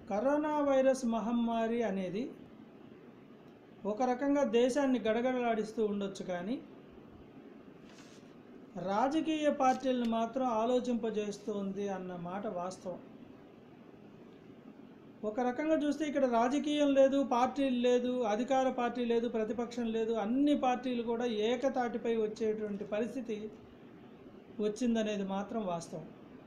corona virus మహమ్మారి అనేది ఒక రకంగా దేశాన్ని గడగడలాడిస్తూ ఉండొచ్చు కానీ రాజకీయ పార్టీలను మాత్రం ఆలోచింపజేస్తుంది అన్న మాట వాస్తవం ఒక రకంగా చూస్తే ఇక్కడ రాజకీయం లేదు పార్టీలు లేదు అధికార పార్టీ లేదు ప్రతిపక్షం లేదు అన్ని పార్టీలు కూడా ఏకతాటిపై వచ్చేటువంటి పరిస్థితి వచ్చిందనేది మాత్రం వాస్తవం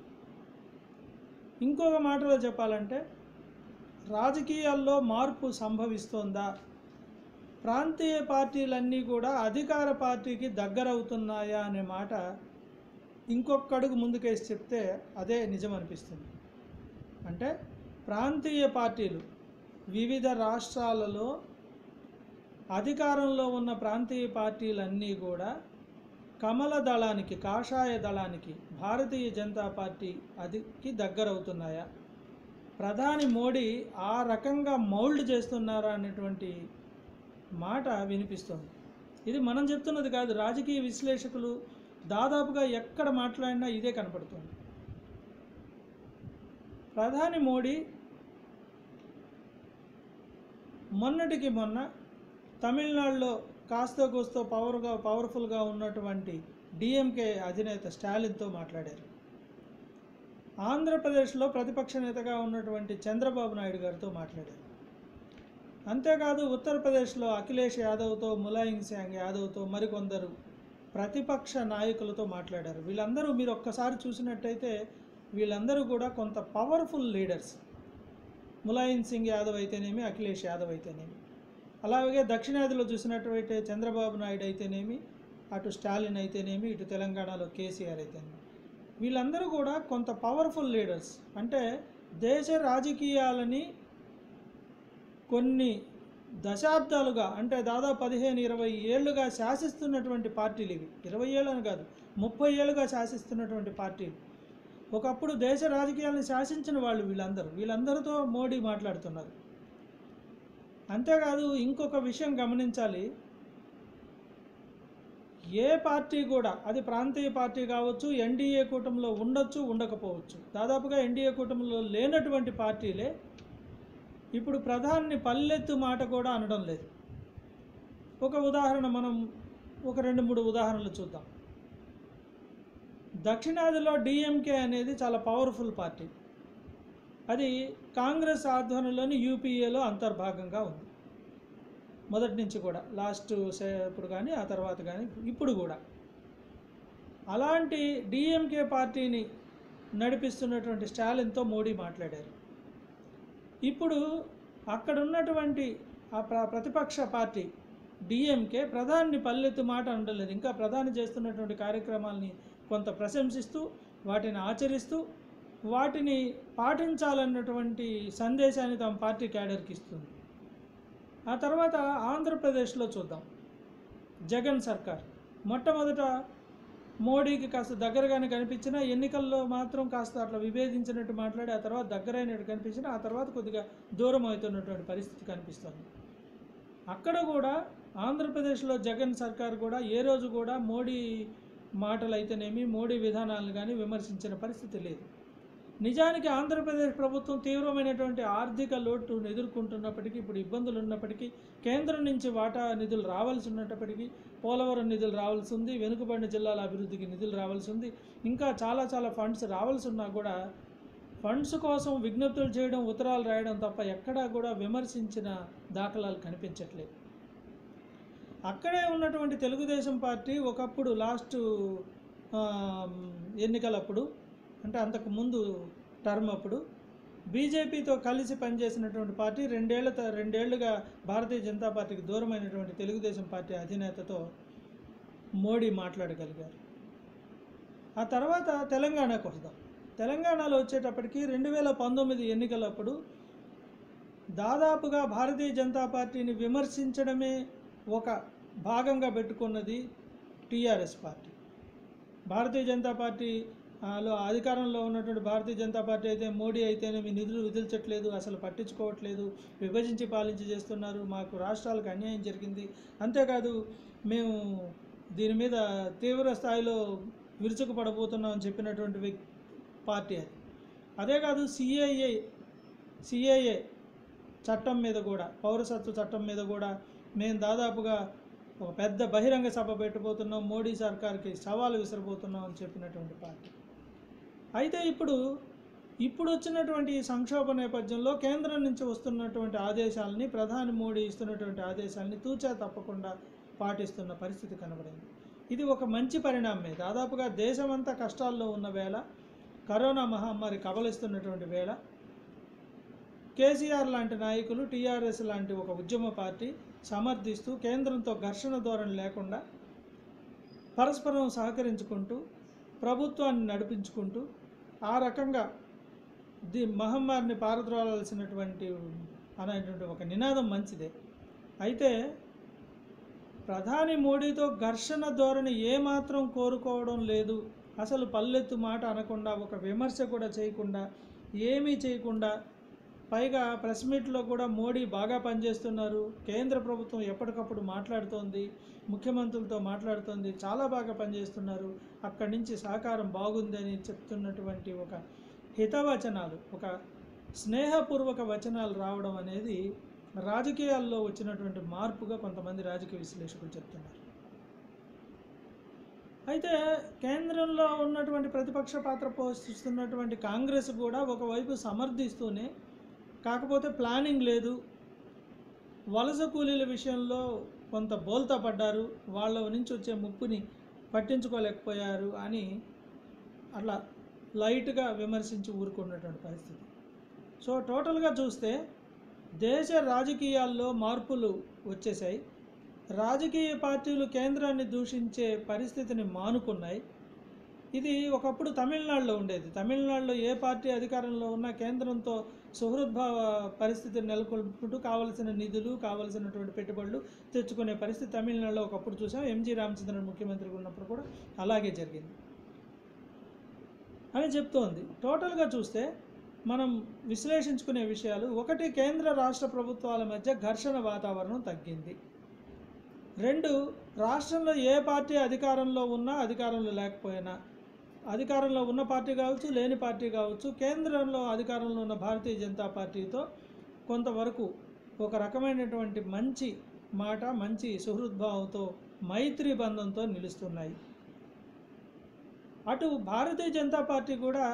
ఇంకొక మాటలో చెప్పాలంటే రాజకీయాల్లో మార్పు సంభవిస్తోందా ప్రాంతీయ పార్టీలన్నీ కూడా అధికార పార్టీకి దగ్గరవుతున్నాయా అనే మాట ఇంకొక అడుగు ముందుకేసి చెప్తే అదే నిజం అనిపిస్తుంది అంటే ప్రాంతీయ పార్టీలు వివిధ రాష్ట్రాలలో అధికారంలో ఉన్న ప్రాంతీయ పార్టీలన్నీ కూడా కమల దళానికి కాషాయ దళానికి భారతీయ జనతా పార్టీ అదికి దగ్గరవుతున్నాయా ప్రధాని మోడీ ఆ రకంగా మౌల్డ్ చేస్తున్నారా అనేటువంటి మాట వినిపిస్తుంది ఇది మనం చెప్తున్నది కాదు రాజకీయ విశ్లేషకులు దాదాపుగా ఎక్కడ మాట్లాడినా ఇదే కనపడుతుంది ప్రధాని మోడీ మొన్నటికి మొన్న తమిళనాడులో కాస్తో కూస్తో పవర్గా పవర్ఫుల్గా ఉన్నటువంటి డిఎంకే అధినేత స్టాలిన్తో మాట్లాడారు ఆంధ్రప్రదేశ్లో ప్రతిపక్ష నేతగా ఉన్నటువంటి చంద్రబాబు నాయుడు గారితో మాట్లాడారు అంతేకాదు ఉత్తరప్రదేశ్లో అఖిలేష్ యాదవ్తో ములాయం సింగ్ యాదవ్తో మరికొందరు ప్రతిపక్ష నాయకులతో మాట్లాడారు వీళ్ళందరూ మీరు ఒక్కసారి చూసినట్టయితే వీళ్ళందరూ కూడా కొంత పవర్ఫుల్ లీడర్స్ ములాయం సింగ్ యాదవ్ అయితేనేమి అఖిలేష్ యాదవ్ అయితేనేమి అలాగే దక్షిణాదిలో చూసినట్టయితే చంద్రబాబు నాయుడు అయితేనేమి అటు స్టాలిన్ అయితేనేమి ఇటు తెలంగాణలో కేసీఆర్ అయితేనేమి వీళ్ళందరూ కూడా కొంత పవర్ఫుల్ లీడర్స్ అంటే దేశ రాజకీయాలని కొన్ని దశాబ్దాలుగా అంటే దాదాపు పదిహేను ఇరవై ఏళ్ళుగా శాసిస్తున్నటువంటి పార్టీలు ఇవి ఇరవై ఏళ్ళని కాదు ముప్పై ఏళ్ళుగా శాసిస్తున్నటువంటి పార్టీలు ఒకప్పుడు దేశ రాజకీయాలను శాసించిన వాళ్ళు వీళ్ళందరూ వీళ్ళందరితో మోడీ మాట్లాడుతున్నారు అంతేకాదు ఇంకొక విషయం గమనించాలి ఏ పార్టీ కూడా అది ప్రాంతీయ పార్టీ కావచ్చు ఎన్డీఏ కూటమిలో ఉండొచ్చు ఉండకపోవచ్చు దాదాపుగా ఎన్డీఏ కూటమిలో లేనటువంటి పార్టీలే ఇప్పుడు ప్రధాని పల్లెత్తు మాట కూడా అనడం లేదు ఒక ఉదాహరణ మనం ఒక రెండు మూడు ఉదాహరణలు చూద్దాం దక్షిణాదిలో డిఎంకే అనేది చాలా పవర్ఫుల్ పార్టీ అది కాంగ్రెస్ ఆధ్వర్యంలోని యూపీఏలో అంతర్భాగంగా ఉంది మొదటి నుంచి కూడా లాస్ట్ ఇప్పుడు కానీ ఆ తర్వాత కానీ ఇప్పుడు కూడా అలాంటి డిఎంకే పార్టీని నడిపిస్తున్నటువంటి స్టాలిన్తో మోడీ మాట్లాడారు ఇప్పుడు అక్కడ ఉన్నటువంటి ఆ ప్ర ప్రతిపక్ష పార్టీ డిఎంకే ప్రధాని పల్లెత్తు మాట ఉండలేదు ఇంకా ప్రధాని చేస్తున్నటువంటి కార్యక్రమాలని కొంత ప్రశంసిస్తూ వాటిని ఆచరిస్తూ వాటిని పాటించాలన్నటువంటి సందేశాన్ని తమ పార్టీ క్యాడర్కి ఇస్తుంది ఆ తర్వాత ఆంధ్రప్రదేశ్లో చూద్దాం జగన్ సర్కార్ మొట్టమొదట మోడీకి కాస్త దగ్గరగానే కనిపించిన ఎన్నికల్లో మాత్రం కాస్త అట్లా విభేదించినట్టు మాట్లాడి ఆ తర్వాత దగ్గరైనట్టు కనిపించిన ఆ తర్వాత కొద్దిగా దూరం అవుతున్నటువంటి పరిస్థితి కనిపిస్తుంది అక్కడ కూడా ఆంధ్రప్రదేశ్లో జగన్ సర్కార్ కూడా ఏ రోజు కూడా మోడీ మాటలు అయితేనేమి మోడీ విధానాలను కానీ విమర్శించిన పరిస్థితి లేదు నిజానికి ఆంధ్రప్రదేశ్ ప్రభుత్వం తీవ్రమైనటువంటి ఆర్థిక లోటును ఎదుర్కొంటున్నప్పటికీ ఇప్పుడు ఇబ్బందులు ఉన్నప్పటికీ కేంద్రం నుంచి వాటా నిధులు రావాల్సి ఉన్నప్పటికీ పోలవరం నిధులు రావాల్సి ఉంది వెనుకబడిన జిల్లాల అభివృద్ధికి నిధులు రావాల్సి ఉంది ఇంకా చాలా చాలా ఫండ్స్ రావాల్సి ఉన్నా కూడా ఫండ్స్ కోసం విజ్ఞప్తులు చేయడం ఉత్తరాలు రాయడం తప్ప ఎక్కడా కూడా విమర్శించిన దాఖలాలు కనిపించట్లేదు అక్కడే ఉన్నటువంటి తెలుగుదేశం పార్టీ ఒకప్పుడు లాస్ట్ ఎన్నికలప్పుడు అంటే అంతకు ముందు టర్మ్ అప్పుడు బీజేపీతో కలిసి పనిచేసినటువంటి పార్టీ రెండేళ్ల త- రెండేళ్లుగా భారతీయ జనతా పార్టీకి దూరమైనటువంటి తెలుగుదేశం పార్టీ అధినేతతో మోడీ మాట్లాడగలిగారు ఆ తర్వాత తెలంగాణకు వస్తాం తెలంగాణలో వచ్చేటప్పటికి రెండు వేల పంతొమ్మిది ఎన్నికలప్పుడు దాదాపుగా భారతీయ జనతా పార్టీని విమర్శించడమే ఒక భాగంగా పెట్టుకున్నది TRS party Bharatiya Janata party ఆ, లో అధికారంలో ఉన్నటువంటి భారతీయ జనతా పార్టీ అయితే మోడీ అయితేనేమి నిధులు విధించట్లేదు అసలు పట్టించుకోవట్లేదు విభజించి పాలించి చేస్తున్నారు మాకు రాష్ట్రాలకు అన్యాయం జరిగింది అంతేకాదు మేము దీని మీద తీవ్ర స్థాయిలో విరుచుకుపడబోతున్నామని చెప్పినటువంటి వ్యక్- పార్టీ అది అదే కాదు సిఐఏ సిఏఏ చట్టం మీద కూడా పౌరసత్వ చట్టం మీద కూడా మేము దాదాపుగా ఒక పెద్ద బహిరంగ సభ పెట్టబోతున్నాం మోడీ సర్కార్కి సవాలు విసరబోతున్నాం అని చెప్పినటువంటి పార్టీ అయితే ఇప్పుడు ఇప్పుడు వచ్చినటువంటి ఈ సంక్షోభ నేపథ్యంలో కేంద్రం నుంచి వస్తున్నటువంటి ఆదేశాలని ప్రధాని మోడీ ఇస్తున్నటువంటి ఆదేశాలని తూచా తప్పకుండా పాటిస్తున్న పరిస్థితి కనబడింది ఇది ఒక మంచి పరిణామమే దాదాపుగా దేశమంతా కష్టాల్లో ఉన్న వేళ కరోనా మహమ్మారి కబలిస్తున్నటువంటి వేళ కేసీఆర్ లాంటి నాయకులు టీఆర్ఎస్ లాంటి ఒక ఉద్యమ పార్టీ సమర్థిస్తూ కేంద్రంతో ఘర్షణ ధోరణి లేకుండా పరస్పరం సహకరించుకుంటూ ప్రభుత్వాన్ని నడిపించుకుంటూ ఆ రకంగా ది మహమ్మారిని పారద్రోలాల్సినటువంటి అనేటువంటి ఒక నినాదం మంచిదే అయితే ప్రధాని మోడీతో ఘర్షణ ధోరణి ఏమాత్రం కోరుకోవడం లేదు అసలు పల్లెత్తు మాట అనకుండా ఒక విమర్శ కూడా చేయకుండా ఏమీ చేయకుండా పైగా ప్రెస్ మీట్లో కూడా మోడీ బాగా పనిచేస్తున్నారు కేంద్ర ప్రభుత్వం ఎప్పటికప్పుడు మాట్లాడుతోంది ముఖ్యమంత్రులతో మాట్లాడుతోంది చాలా బాగా పనిచేస్తున్నారు అక్కడి నుంచి సహకారం బాగుందని చెప్తున్నటువంటి ఒక హితవచనాలు ఒక స్నేహపూర్వక వచనాలు రావడం అనేది రాజకీయాల్లో వచ్చినటువంటి మార్పుగా కొంతమంది రాజకీయ విశ్లేషకులు చెప్తున్నారు అయితే కేంద్రంలో ఉన్నటువంటి ప్రతిపక్ష పాత్ర పోషిస్తున్నటువంటి కాంగ్రెస్ కూడా ఒకవైపు సమర్థిస్తూనే కాకపోతే ప్లానింగ్ లేదు వలస కూలీల విషయంలో కొంత బోల్తా పడ్డారు వాళ్ళ నుంచి వచ్చే ముప్పుని పట్టించుకోలేకపోయారు అని అట్లా లైట్గా విమర్శించి ఊరుకున్నటువంటి పరిస్థితి సో టోటల్గా చూస్తే దేశ రాజకీయాల్లో మార్పులు వచ్చేసాయి రాజకీయ పార్టీలు కేంద్రాన్ని దూషించే పరిస్థితిని మానుకున్నాయి ఇది ఒకప్పుడు తమిళనాడులో ఉండేది తమిళనాడులో ఏ పార్టీ అధికారంలో ఉన్నా కేంద్రంతో సుహృద్భావ పరిస్థితిని నెలకొల్పుకుంటూ కావలసిన నిధులు కావలసినటువంటి పెట్టుబడులు తెచ్చుకునే పరిస్థితి తమిళనాడులో ఒకప్పుడు చూసాం ఎంజీ రామచంద్రన్ ముఖ్యమంత్రిగా ఉన్నప్పుడు కూడా అలాగే జరిగింది అని చెప్తోంది టోటల్గా చూస్తే మనం విశ్లేషించుకునే విషయాలు ఒకటి కేంద్ర రాష్ట్ర ప్రభుత్వాల మధ్య ఘర్షణ వాతావరణం తగ్గింది రెండు రాష్ట్రంలో ఏ పార్టీ అధికారంలో ఉన్నా అధికారంలో లేకపోయినా అధికారంలో ఉన్న పార్టీ కావచ్చు లేని పార్టీ కావచ్చు కేంద్రంలో అధికారంలో ఉన్న భారతీయ జనతా పార్టీతో కొంతవరకు ఒక రకమైనటువంటి మంచి మాట మంచి సుహృద్భావంతో మైత్రి బంధంతో నిలుస్తున్నాయి అటు భారతీయ జనతా పార్టీ కూడా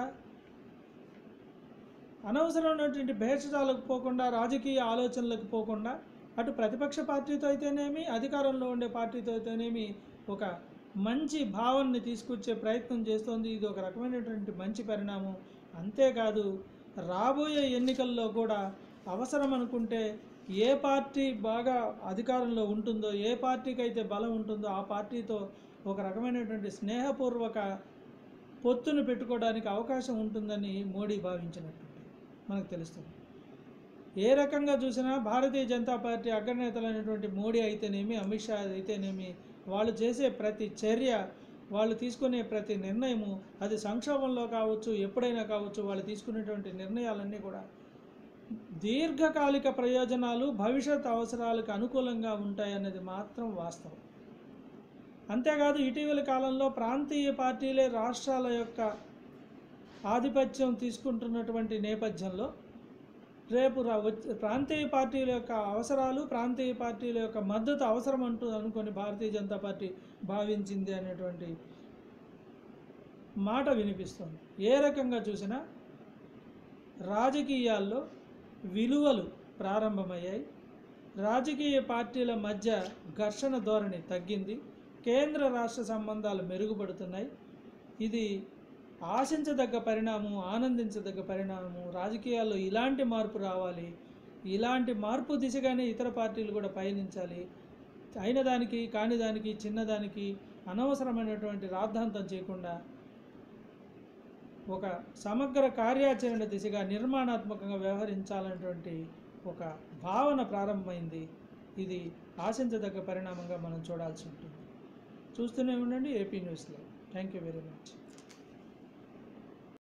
అనవసరమైనటువంటి భేషజాలకు పోకుండా రాజకీయ ఆలోచనలకు పోకుండా అటు ప్రతిపక్ష పార్టీతో అయితేనేమి అధికారంలో ఉండే పార్టీతో అయితేనేమి ఒక మంచి భావనని తీసుకొచ్చే ప్రయత్నం చేస్తోంది ఇది ఒక రకమైనటువంటి మంచి పరిణామం అంతేకాదు రాబోయే ఎన్నికల్లో కూడా అవసరం అనుకుంటే ఏ పార్టీ బాగా అధికారంలో ఉంటుందో ఏ పార్టీకి అయితే బలం ఉంటుందో ఆ పార్టీతో ఒక రకమైనటువంటి స్నేహపూర్వక పొత్తును పెట్టుకోవడానికి అవకాశం ఉంటుందని మోడీ భావించినట్టు మనకు తెలుస్తుంది ఏ రకంగా చూసినా భారతీయ జనతా పార్టీ అగ్రనేతలైనటువంటి మోడీ అయితేనేమి అమిత్ షా అయితేనేమి వాళ్ళు చేసే ప్రతి చర్య వాళ్ళు తీసుకునే ప్రతి నిర్ణయము అది సంక్షోభంలో కావచ్చు ఎప్పుడైనా కావచ్చు వాళ్ళు తీసుకునేటువంటి నిర్ణయాలన్నీ కూడా దీర్ఘకాలిక ప్రయోజనాలు భవిష్యత్ అవసరాలకు అనుకూలంగా ఉంటాయన్నది మాత్రం వాస్తవం అంతేకాదు ఇటీవల కాలంలో ప్రాంతీయ పార్టీలే రాష్ట్రాల యొక్క ఆధిపత్యం తీసుకుంటున్నటువంటి నేపథ్యంలో రేపు రా వచ్చే ప్రాంతీయ పార్టీల యొక్క అవసరాలు ప్రాంతీయ పార్టీల యొక్క మద్దతు అవసరం అంటూ అనుకొని భారతీయ జనతా పార్టీ భావించింది అనేటువంటి మాట వినిపిస్తుంది ఏ రకంగా చూసినా రాజకీయాల్లో విలువలు ప్రారంభమయ్యాయి రాజకీయ పార్టీల మధ్య ఘర్షణ ధోరణి తగ్గింది కేంద్ర రాష్ట్ర సంబంధాలు మెరుగుపడుతున్నాయి ఇది ఆశించదగ్గ పరిణామం ఆనందించదగ్గ పరిణామం రాజకీయాల్లో ఇలాంటి మార్పు రావాలి ఇలాంటి మార్పు దిశగానే ఇతర పార్టీలు కూడా పయనించాలి అయిన దానికి కాని దానికి చిన్నదానికి అనవసరమైనటువంటి రాద్ధాంతం చేయకుండా ఒక సమగ్ర కార్యాచరణ దిశగా నిర్మాణాత్మకంగా వ్యవహరించాలనేటువంటి ఒక భావన ప్రారంభమైంది ఇది ఆశించదగ్గ పరిణామంగా మనం చూడాల్సి ఉంటుంది చూస్తూనే ఉండండి ఏపీ న్యూస్లో థ్యాంక్ యూ వెరీ మచ్